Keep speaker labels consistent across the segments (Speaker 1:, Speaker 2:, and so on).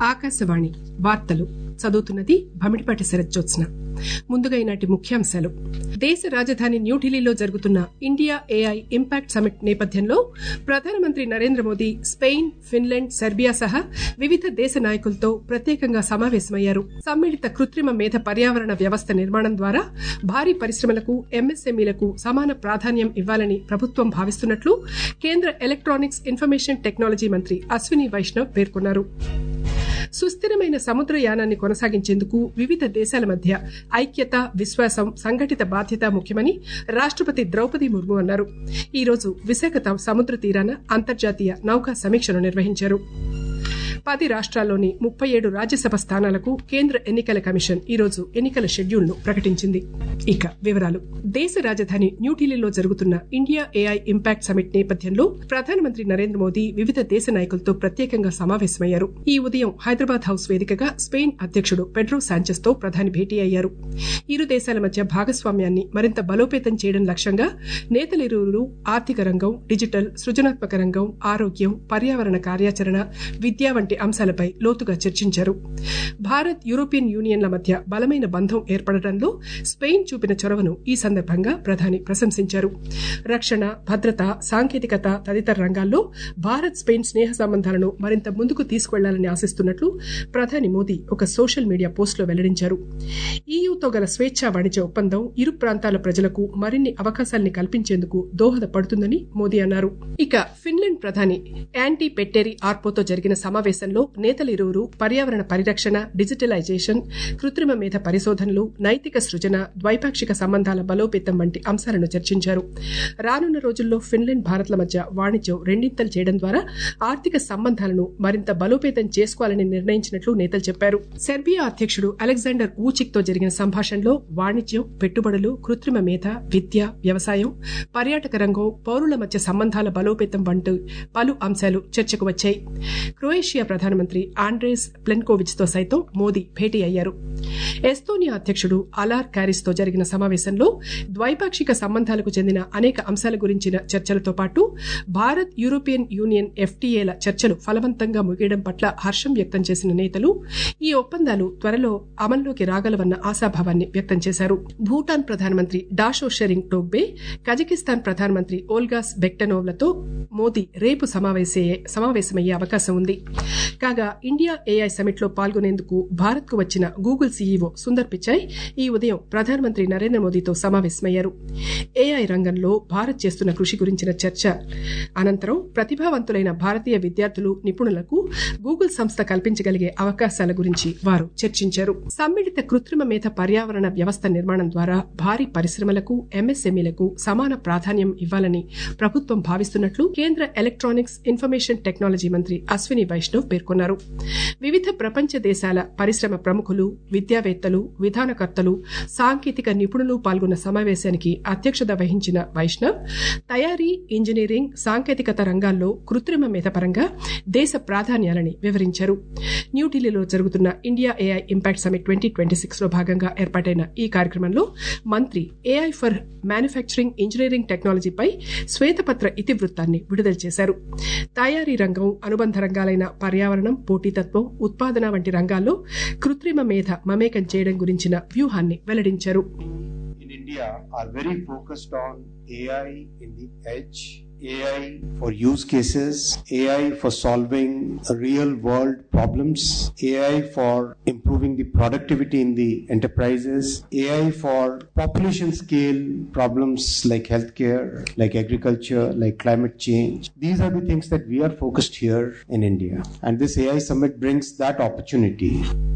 Speaker 1: ఆకాశవాణి వార్తలు చదువుతున్నది భమిడిపాటి శరజ్జోత్స్న ముందుగా ఈనాటి ముఖ్యాంశాలు దేశ రాజధాని న్యూఢిల్లీలో జరుగుతున్న ఇండియా ఏఐ ఇంపాక్ట్ సమిట్ నేపథ్యంలో ప్రధానమంత్రి Narendra Modi Spain Finland Serbia సహా వివిధ దేశ నాయకులతో ప్రత్యేకంగా సమావేశమయ్యారు సమ్మిళిత కృత్రిమ మేధ పర్యావరణ వ్యవస్థ నిర్మాణం ద్వారా భారీ పరిశ్రమలకు ఎంఎస్ఎంఈలకు సమాన ప్రాధాన్యం ఇవ్వాలని ప్రభుత్వం భావిస్తున్నట్లు కేంద్ర ఎలక్ట్రానిక్స్ ఇన్ఫర్మేషన్ టెక్నాలజీ మంత్రి అశ్విని వైష్ణవ్ పేర్కొన్నారు సుస్థిరమైన సముద్రయానాన్ని కొనసాగించేందుకు వివిధ దేశాల మధ్య ఐక్యత విశ్వాసం సంఘటిత బాధ్యత ముఖ్యమని రాష్టపతి ద్రౌపది ముర్ము అన్నారు ఈ రోజు విశాఖ సముద్ర తీరాన అంతర్జాతీయ నౌకా సమీక్షను నిర్వహించారు పది రాష్ట్రాల్లోని ముప్పై ఏడు రాజ్యసభ స్థానాలకు కేంద్ర ఎన్నికల కమిషన్ ఈరోజు ఎన్నికల షెడ్యూల్ ను ప్రకటించింది ఇక వివరాలు దేశ రాజధాని న్యూఢిల్లీలో జరుగుతున్న ఇండియా ఏఐ ఇంపాక్ట్ సమిట్ నేపథ్యంలో ప్రధానమంత్రి నరేంద్ర మోదీ వివిధ దేశ నాయకులతో ప్రత్యేకంగా సమావేశమయ్యారు ఈ ఉదయం హైదరాబాద్ హౌస్ వేదికగా స్పెయిన్ అధ్యకుడు పెడ్రో సాంచెస్ తో ప్రధాని భేటీ అయ్యారు ఇరు దేశాల మధ్య భాగస్వామ్యాన్ని మరింత బలోపేతం చేయడం లక్ష్యంగా నేతలిరువురు ఆర్థిక రంగం డిజిటల్ సృజనాత్మక రంగం ఆరోగ్యం పర్యావరణ కార్యాచరణ విద్య వంటి అంశాలపై లోతుగా చర్చించారు భారత్ యూరోపియన్ యూనియన్ల మధ్య బలమైన బంధం ఏర్పడటంలో స్పెయిన్ చూపిన చొరవను ఈ సందర్భంగా ప్రధాని ప్రశంసించారు రక్షణ భద్రత సాంకేతికత తదితర రంగాల్లో భారత్ స్పెయిన్ స్నేహ సంబంధాలను మరింత ముందుకు తీసుకువెళ్లాలని ఆశిస్తున్నట్లు ప్రధాని మోదీ ఒక సోషల్ మీడియా పోస్టులో వెల్లడించారు ఈయూతో గల స్వేచ్ఛా వాణిజ్య ఒప్పందం ఇరు ప్రాంతాల ప్రజలకు మరిన్ని అవకాశాల్ని కల్పించేందుకు దోహదపడుతుందని మోదీ అన్నారు ఇక ఫిన్లాండ్ ప్రధాని యాంటీ పెట్టేరి ఆర్పోతో జరిగిన సమావేశంలో నేతలిరువురు పర్యావరణ పరిరక్షణ డిజిటలైజేషన్ కృత్రిమ మేధ పరిశోధనలు నైతిక సృజన ద్వైపాక్షిక సంబంధాల బలోపేతం వంటి అంశాలను చర్చించారు రానున్న రోజుల్లో ఫిన్లాండ్ భారత్ల మధ్య వాణిజ్యం రెండింతలు చేయడం ద్వారా ఆర్థిక సంబంధాలను మరింత బలోపేతం చేసుకోవాలని నిర్ణయించినట్లు నేతలు చెప్పారు సెర్బియా అధ్యకుడు అలెగ్జాండర్ ఊచిక్ తో జరిగిన సంభాషణలో వాణిజ్యం పెట్టుబడులు కృత్రిమ మేధ విద్య వ్యవసాయం పర్యాటక రంగం పౌరుల మధ్య సంబంధాల బలోపేతం వంటి పలు అంశాలు చర్చకు వచ్చాయి క్రొయేషియా ప్రధానమంత్రి ఆండ్రేస్ ప్లెన్కోవిచ్ తో సైతం మోదీ భేటీ అయ్యారు ఎస్తోనియా అధ్యకుడు అలార్ క్యారిస్ తో జరిగిన సమావేశంలో ద్వైపాక్షిక సంబంధాలకు చెందిన అనేక అంశాల గురించిన చర్చలతో పాటు భారత్ యూరోపియన్ యూనియన్ ఎఫ్టీఏల చర్చలు ఫలవంతంగా ముగియడం పట్ల హర్షం వ్యక్తం చేసిన నేతలు ఈ ఒప్పందాలు త్వరలో అమల్లోకి రాగలవన్న ఆశాభావాన్ని వ్యక్తం చేశారు భూటాన్ ప్రధానమంత్రి డాషో షెరింగ్ టోగ్బే కజకిస్తాన్ ప్రధానమంత్రి ఓల్గాస్ బెక్టనోవ్లతో మోదీ రేపు సమావేశమయ్యే అవకాశం ఉంది కాగా ఇండియా ఏఐ సమిట్ లో పాల్గొనేందుకు భారత్ కు వచ్చిన గూగుల్ సీఈఓ సుందర్ పిచాయ్ ఈ ఉదయం ప్రధానమంత్రి నరేంద్ర మోదీతో సమావేశమయ్యారు ఏఐ రంగంలో భారత్ చేస్తున్న కృషి గురించిన చర్చ అనంతరం ప్రతిభావంతులైన భారతీయ విద్యార్థులు నిపుణులకు గూగుల్ సంస్థ కల్పించగలిగే అవకాశాల గురించి వారు చర్చించారు సమ్మిళిత కృత్రిమ మేధ పర్యావరణ వ్యవస్థ నిర్మాణం ద్వారా భారీ పరిశ్రమలకు ఎంఎస్ఎంఈలకు సమాన ప్రాధాన్యం ఇవ్వాలని ప్రభుత్వం భావిస్తున్నట్లు కేంద్ర ఎలక్ట్రానిక్స్ ఇన్ఫర్మేషన్ టెక్నాలజీ మంత్రి అశ్విని వైష్ణవ్ పేర్కొన్నారు వివిధ ప్రపంచ దేశాల పరిశ్రమ ప్రముఖులు విద్యావేత్తలు విధానకర్తలు సాంకేతిక నిపుణులు పాల్గొన్న సమావేశానికి అధ్యక్షత వహించిన వైష్ణవ్ తయారీ ఇంజనీరింగ్ సాంకేతికత రంగాల్లో కృత్రిమ మేధ పరంగా దేశ ప్రాధాన్యాలని వివరించారు న్యూఢిల్లీలో జరుగుతున్న India AI impact summit twenty twenty six లో భాగంగా ఏర్పాటైన ఈ కార్యక్రమంలో మంత్రి ఏఐ ఫర్ మ్యానుఫ్యాక్చరింగ్ ఇంజనీరింగ్ టెక్నాలజీపై శ్వేతపత్ర ఇతివృత్తాన్ని విడుదల చేశారు తయారీ రంగం అనుబంధ రంగాలైన పర్యావరణం పోటీతత్వం ఉత్పాదన వంటి రంగాల్లో కృత్రిమ మేధ మమేకం చేయడం గురించిన వ్యూహాన్ని వెల్లడించారు
Speaker 2: in India are very focused on AI in the edge, AI for use cases, AI for solving real world problems, AI for improving the productivity in the enterprises, AI for population scale problems like healthcare, like agriculture, like climate change. These are the things that we are focused here in India. And this AI summit brings that opportunity.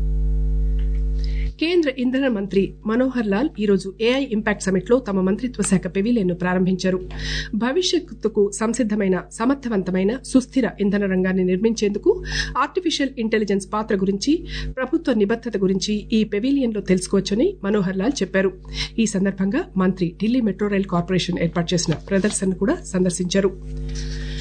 Speaker 1: కేంద్ర ఇంధన మంత్రి మనోహర్ లాల్ ఈరోజు AI impact summit లో తమ మంత్రిత్వ శాఖ pavilion ను ప్రారంభించారు భవిష్యత్తుకు సంసిద్దమైన సమర్థవంతమైన సుస్థిర ఇంధన రంగాన్ని నిర్మించేందుకు ఆర్టిఫిషియల్ ఇంటెలిజెన్స్ పాత్ర గురించి ప్రభుత్వ నిబద్దత గురించి ఈ పెవిలియన్ లో తెలుసుకోవచ్చని మనోహర్ లాల్ చెప్పారు ఈ సందర్భంగా మంత్రి ఢిల్లీ మెట్రో రైల్ కార్పొరేషన్ ఏర్పాటు చేసిన ప్రదర్శనను కూడా సందర్శించారు నూతన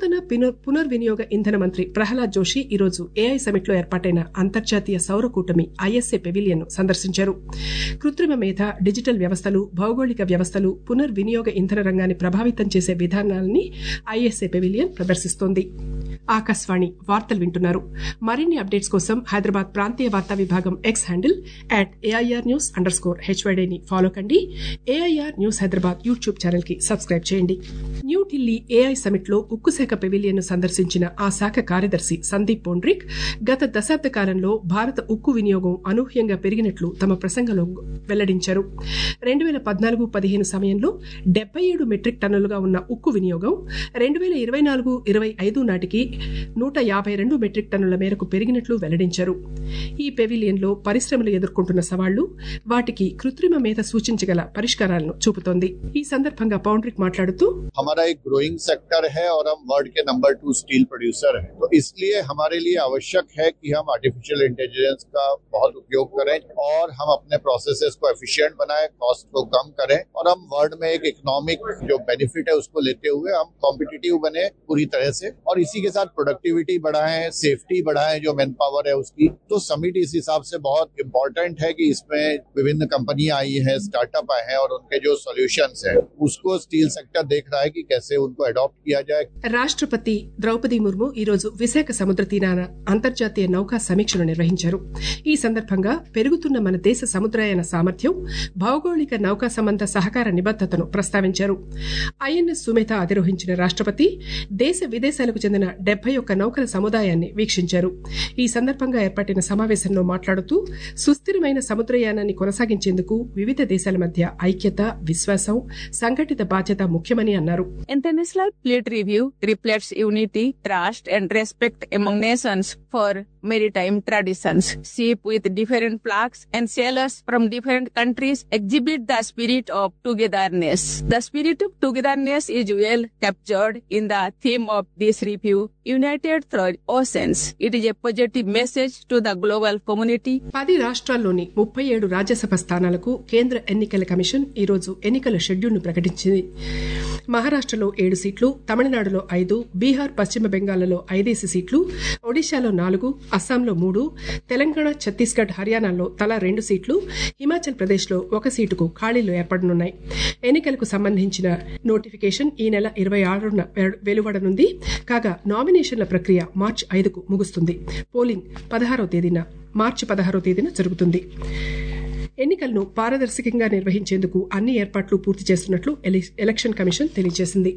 Speaker 1: నూతన పునర్వినియోగ ఇంధన మంత్రి ప్రహ్లాద్ జోషి ఈరోజు ఏఐ సమిట్ లో ఏర్పాటైన అంతర్జాతీయ సౌర కూటమి ఐఎస్ఏ పెవిలియన్ ను సందర్శించారు కృత్రిమ మేధ డిజిటల్ వ్యవస్థలు భౌగోళిక వ్యవస్థలు పునర్వినియోగ ఇంధన రంగాన్ని ప్రభావితం చేసే విధానాలని ఐఎస్ఏ పెవిలియన్ ప్రదర్శిస్తోంది ఆకాశవాణి వార్తలు వింటున్నారు మరిన్ని అప్డేట్స్ కోసం హైదరాబాద్ ప్రాంతీయ వార్తా విభాగం X handle at AIR news underscore హెచ్వైడీని ఫాలో కండి AIR news Hyderabad YouTube channel కి సబ్స్క్రైబ్ చేయండి న్యూఢిల్లీ ఏఐ సమిట్ లో ఉక్కు శాఖ పెవిలియన్ ను సందర్శించిన ఆ శాఖ కార్యదర్శి సందీప్ పోండ్రిక్ గత దశాబ్ద కాలంలో భారత ఉక్కు వినియోగం అనూహ్యంగా పెరిగినట్లు తమ ప్రసంగంలో వెల్లడించారు రెండు వేల పద్నాలుగు పదిహేను సమయంలో డెబ్బై ఏడు మెట్రిక్ టన్నులుగా ఉన్న ఉక్కు వినియోగం రెండు వేల ఇరవై నాలుగు ఇరవై ఐదు నాటికి నూట యాభై రెండు మెట్రిక్ టన్నుల మేరకు పెరిగినట్లు వెల్లడించారు ఈ పెవిలియన్ లో పరిశ్రమలు ఎదుర్కొంటున్న సవాళ్లు వాటికి కృత్రిమ మేధ సూచించగల పరిష్కారాలను చూపుతోంది ఈ సందర్భంగా పౌండ్రిక్ మాట్లాడుతూ
Speaker 3: हमारा एक ग्रोइंग सेक्टर है और हम वर्ल्ड के नंबर टू स्टील प्रोड्यूसर हैं तो इसलिए हमारे लिए आवश्यक है कि हम आर्टिफिशियल इंटेलिजेंस का बहुत उपयोग करें और हम अपने प्रोसेसेस को एफिशिएंट बनाएं कॉस्ट को कम करें और हम वर्ल्ड में एक इकोनॉमिक जो बेनिफिट है उसको लेते हुए हम कॉम्पिटिटिव बने पूरी तरह से और इसी के साथ प्रोडक्टिविटी बढ़ाएं सेफ्टी बढ़ाएं जो मैन पावर है उसकी तो समिट इस हिसाब से बहुत इम्पोर्टेंट है कि इसमें विभिन्न कंपनियां आई हैं स्टार्टअप आए हैं और उनके जो सोल्यूशंस है उसको स्टील सेक्टर देख रहा है कि कैसे उनको अडॉप्ट किया जाए
Speaker 1: రాష్ట్రపతి ద్రౌపది ముర్ము ఈరోజు విశాఖ సముద్ర తీరాన అంతర్జాతీయ నౌకా సమీక్షను నిర్వహించారు ఈ సందర్భంగా పెరుగుతున్న మన దేశ సముద్రయాన సామర్థ్యం భౌగోళిక నౌకా సంబంధ సహకార నిబద్దతను ప్రస్తావించారు ఐఎన్ఎస్ సుమేధ అధిరోహించిన రాష్ట్రపతి దేశ విదేశాలకు చెందిన డెబ్బై ఒక్క నౌకల సముదాయాన్ని వీక్షించారు ఈ సందర్భంగా ఏర్పాటిన సమావేశంలో మాట్లాడుతూ సుస్థిరమైన సముద్రయానాన్ని కొనసాగించేందుకు వివిధ దేశాల మధ్య ఐక్యత విశ్వాసం సంఘటిత బాధ్యత ముఖ్యమని అన్నారు
Speaker 4: International Fleet Review reflects unity, trust, and respect among nations for maritime traditions. Ships with different flags and sailors from different countries exhibit the spirit of togetherness. The spirit of togetherness is well captured in the theme of this review, United Through Oceans. It is a positive message to the global community
Speaker 1: పది రాష్ట్రాల్లోని ముప్పై ఏడు రాజ్యసభ స్థానాలకు కేంద్ర ఎన్నికల commission ఈరోజు ఎన్నికల షెడ్యూల్ను ప్రకటించింది మహారాష్టలో ఏడు సీట్లు తమిళనాడులో ఐదు బీహార్ పశ్చిమ బెంగాల్లో ఐదేసి సీట్లు ఒడిశాలో నాలుగు అస్సాంలో మూడు తెలంగాణ ఛత్తీస్గఢ్ హర్యానాలో తలా రెండు సీట్లు హిమాచల్ ప్రదేశ్లో ఒక సీటుకు ఖాళీలు ఏర్పడనున్నాయి ఎన్నికలకు సంబంధించిన నోటిఫికేషన్ ఈ నెల ఇరవై ఆరున వెలువడనుంది కాగా నామినేషన్ల ప్రక్రియ మార్చి ఐదుకు ముగుస్తుంది పోలింగ్ పదహారవ తేదీన మార్చి పదహారవ తేదీన జరుగుతుంది ఎన్నికలను పారదర్శకంగా నిర్వహించేందుకు అన్ని ఏర్పాట్లు పూర్తి చేస్తున్నట్లు ఎలక్షన్ కమిషన్ తెలియజేసింది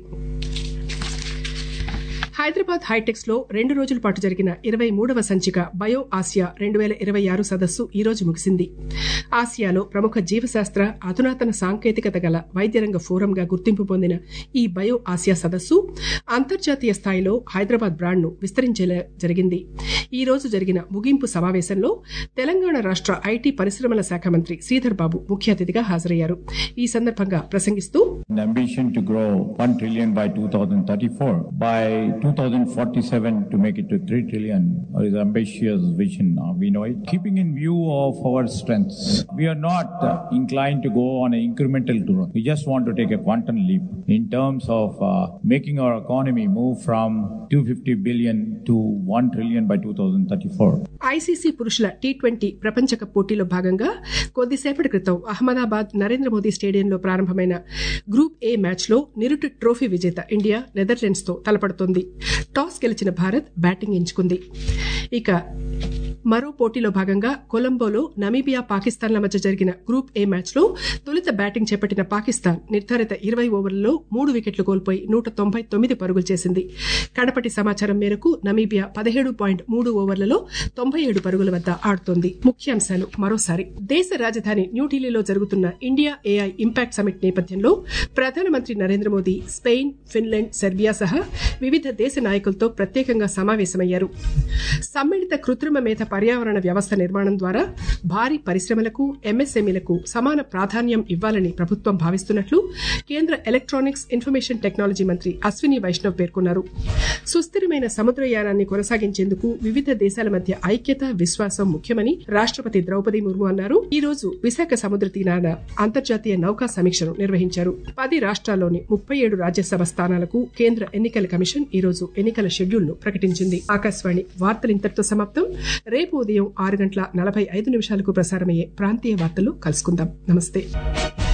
Speaker 1: హైదరాబాద్ హైటెక్స్ లో రెండు రోజుల పాటు జరిగిన ఇరవై మూడవ సంచిక బయో ఆసియా రెండు వేల ఇరవై ఆరు సదస్సు ఈ రోజు ముగిసింది ఆసియాలో ప్రముఖ జీవశాస్త్ర అధునాతన సాంకేతికత గల వైద్యరంగ ఫోరంగా గుర్తింపు పొందిన ఈ బయో ఆసియా సదస్సు అంతర్జాతీయ స్థాయిలో హైదరాబాద్ బ్రాండ్ ను విస్తరించేలా జరిగింది ఈ రోజు జరిగిన ముగింపు సమావేశంలో తెలంగాణ రాష్ట్ర ఐటీ పరిశ్రమల శాఖ మంత్రి శ్రీధర్ బాబు ముఖ్య అతిథిగా హాజరయ్యారు ఈ సందర్భంగా ప్రసంగిస్తూ
Speaker 5: ambition to grow 1 trillion by 2034. By 2047 to make it to 3 trillion is ambitious vision. uh, We know it. Keeping in view of our strengths, we are not uh, inclined to go on an incremental growth. We just want to take a quantum leap in terms of uh, making our economy move from 250 billion to 1 trillion by 2034.
Speaker 1: ICC పురుషుల T twenty ప్రపంచ cup పోటీలో భాగంగా కొద్దిసేపటి క్రితం అహ్మదాబాద్ నరేంద్ర మోదీ స్టేడియంలో ప్రారంభమైన group A match లో నిరుటి ట్రోఫీ విజేత ఇండియా నెదర్లాండ్స్ తో తలపడుతోంది టాస్ గెలిచిన భారత్ బ్యాటింగ్ ఎంచుకుంది ఇక మరో పోటీలో భాగంగా కొలంబోలో నమీబియా పాకిస్తాన్ల మధ్య జరిగిన గ్రూప్ ఏ మ్యాచ్ లో తొలుత బ్యాటింగ్ చేపట్టిన పాకిస్తాన్ నిర్ధారిత ఇరవై ఓవర్లలో మూడు వికెట్లు కోల్పోయి నూట తొంభై తొమ్మిది పరుగులు చేసింది కడపటి సమాచారం మేరకు నమీబియా పదిహేడు పాయింట్ మూడు ఓవర్లలో తొంభై ఏడు పరుగుల వద్ద ఆడుతోంది ముఖ్యాంశాలు మరోసారి దేశ రాజధాని న్యూఢిల్లీలో జరుగుతున్న ఇండియా ఏఐ ఇంపాక్ట్ సమిట్ నేపథ్యంలో ప్రధానమంత్రి Narendra Modi Spain Finland Serbia సహా వివిధ దేశ నాయకులతో ప్రత్యేకంగా సమావేశమయ్యారు సమ్మిళిత కృత్రిమ మేధ పర్యావరణ వ్యవస్థ నిర్మాణం ద్వారా భారీ పరిశ్రమలకు ఎంఎస్ఎంఈలకు సమాన ప్రాధాన్యం ఇవ్వాలని ప్రభుత్వం భావిస్తున్నట్లు కేంద్ర ఎలక్ట్రానిక్స్ ఇన్ఫర్మేషన్ టెక్నాలజీ మంత్రి అశ్విని వైష్ణవ్ పేర్కొన్నారు సుస్థిరమైన సముద్రయానాన్ని కొనసాగించేందుకు వివిధ దేశాల మధ్య ఐక్యత విశ్వాసం ముఖ్యమని రాష్ట్రపతి ద్రౌపది ముర్ము అన్నారు ఈ రోజు విశాఖ సముద్ర తీరాన అంతర్జాతీయ నౌకా సమీక్షను నిర్వహించారు పది రాష్ట్రాల్లోని ముప్పై ఏడు రాజ్యసభ స్థానాలకు కేంద్ర ఎన్నికల కమిషన్ ఈ రోజు ఎన్నికల షెడ్యూల్ ను ప్రకటించింది ఆకాశవాణి వార్తలు ఇంతటితో సమాప్తం రేపు ఉదయం ఆరు గంటల నలభై ఐదు నిమిషాలకు ప్రసారమయ్యే ప్రాంతీయ వార్తలు కలుసుకుందాం నమస్తే